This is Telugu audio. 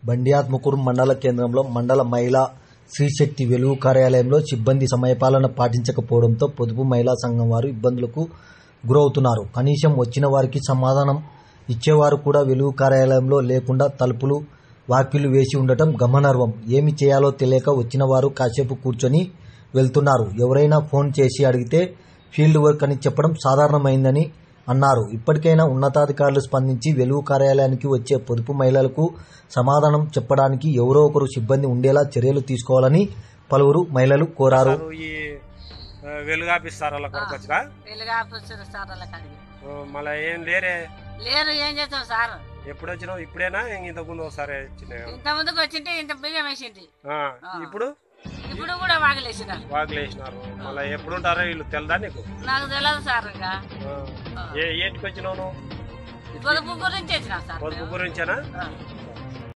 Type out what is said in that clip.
బండియాత్మకూరు మండల కేంద్రంలో మండల మహిళా శ్రీశక్తి వెలుగు కార్యాలయంలో సిబ్బంది సమయపాలన పాటించకపోవడంతో పొదుపు మహిళా సంఘం వారు ఇబ్బందులకు గురవుతున్నారు కనీసం వచ్చిన వారికి సమాధానం ఇచ్చేవారు కూడా వెలుగు కార్యాలయంలో లేకుండా తలుపులు వాకిళ్లు వేసి ఉండటం గమనార్హం ఏమి చేయాలో తెలియక వచ్చిన వారు కాసేపు కూర్చొని వెళ్తున్నారు ఎవరైనా ఫోన్ చేసి అడిగితే ఫీల్డ్ వర్క్ అని చెప్పడం సాధారణమైందని అన్నారు ఇప్పటికైనా ఉన్నతాధికారులు స్పందించి వెలుగు కార్యాలయానికి వచ్చే పొదుపు మహిళలకు సమాధానం చెప్పడానికి ఎవరో ఒకరు సిబ్బంది ఉండేలా చర్యలు తీసుకోవాలని పలువురు మహిళలు కోరారు సారు ఈ ఆ, వెలుగాపిస్తారు వాళ్ళ కొరకు వచ్చినా పెళ్లిగా కూర్చుని సార్ వాళ్ళ కాడికి మళ్ళీ ఏం లేరే లేరు ఏం చేస్తాం సార్ ఎప్పుడు వచ్చినావు ఇప్పుడేనా ఇంతకు ముందు ఒకసారి వచ్చినాయి ఇంత ముందుకు వచ్చింటే ఇంత బియ్యం వేసింది ఇప్పుడు ఇప్పుడు కూడా వాగిలేసినారు వాకులు వేసినారు మళ్ళీ ఎప్పుడు ఉంటారో వీళ్ళు తెలదా నీకు నాకు తెలియదు సార్ ఇంకా ఆ. ఏ ఏంటికి వచ్చినావు నువ్వు పొదుపు గురించి వచ్చినా సార్ పొదుపు మేము. గురించేనా ఆ.